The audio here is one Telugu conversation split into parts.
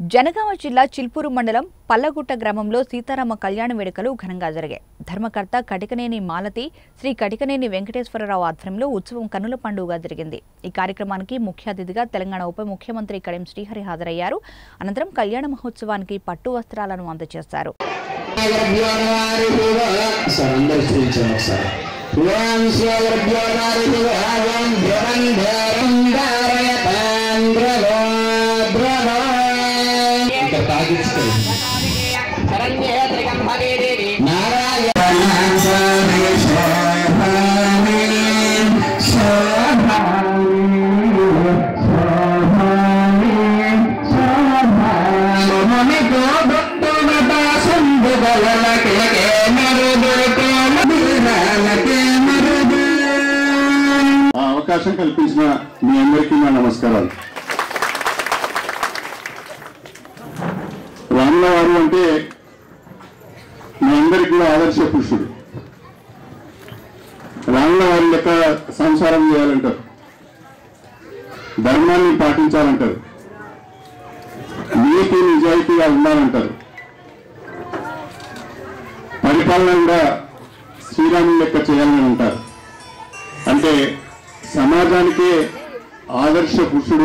జనగామ జిల్లా చిల్పూరు మండలం పల్లగుట్ట గ్రామంలో సీతారామ కళ్యాణ వేడుకలు ఘనంగా జరిగాయి ధర్మకర్త కటికనేని మాలతి శ్రీ కటికనేని వెంకటేశ్వరరావు ఆధ్వర్యంలో ఉత్సవం కన్నుల పండుగగా జరిగింది ఈ కార్యక్రమానికి ముఖ్య అతిథిగా తెలంగాణ ఉప ముఖ్యమంత్రి కడియం శ్రీహరి హాజరయ్యారు అనంతరం కళ్యాణ మహోత్సవానికి పట్టు వస్త్రాలను అందజేశారు సార్ అందరు స్థిరించండి ఒకసారి ఓం శ్రీగురుభ్యో నమః ఓం ధ్రువం ధ్రువం ధారయతాం ధ్రువో ధ్రువో ఇంకా తాగించుకోండి ఆ అవకాశం కల్పించిన మీ అందరికీ నా నమస్కారాలు రాముల వారు అంటే మీ అందరికీ కూడా ఆదర్శ పురుషుడు రాముల వారి లెక్క సంసారం చేయాలంటారు ధర్మాన్ని పాటించాలంటారు నీతి నిజాయితీగా ఉండాలంటారు పరిపాలన కూడా శ్రీరాముని లెక్క చేయాలని అంటారు అంటే సమాజానికే ఆదర్శ పురుషుడు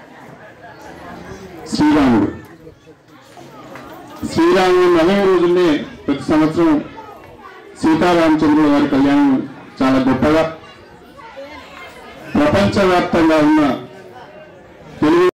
శ్రీరాముడు శ్రీరాముడు నలభై రోజుల్నే ప్రతి సంవత్సరం సీతారామచంద్రుల వారి కళ్యాణం చాలా గొప్పగా ప్రపంచవ్యాప్తంగా ఉన్న తెలుగు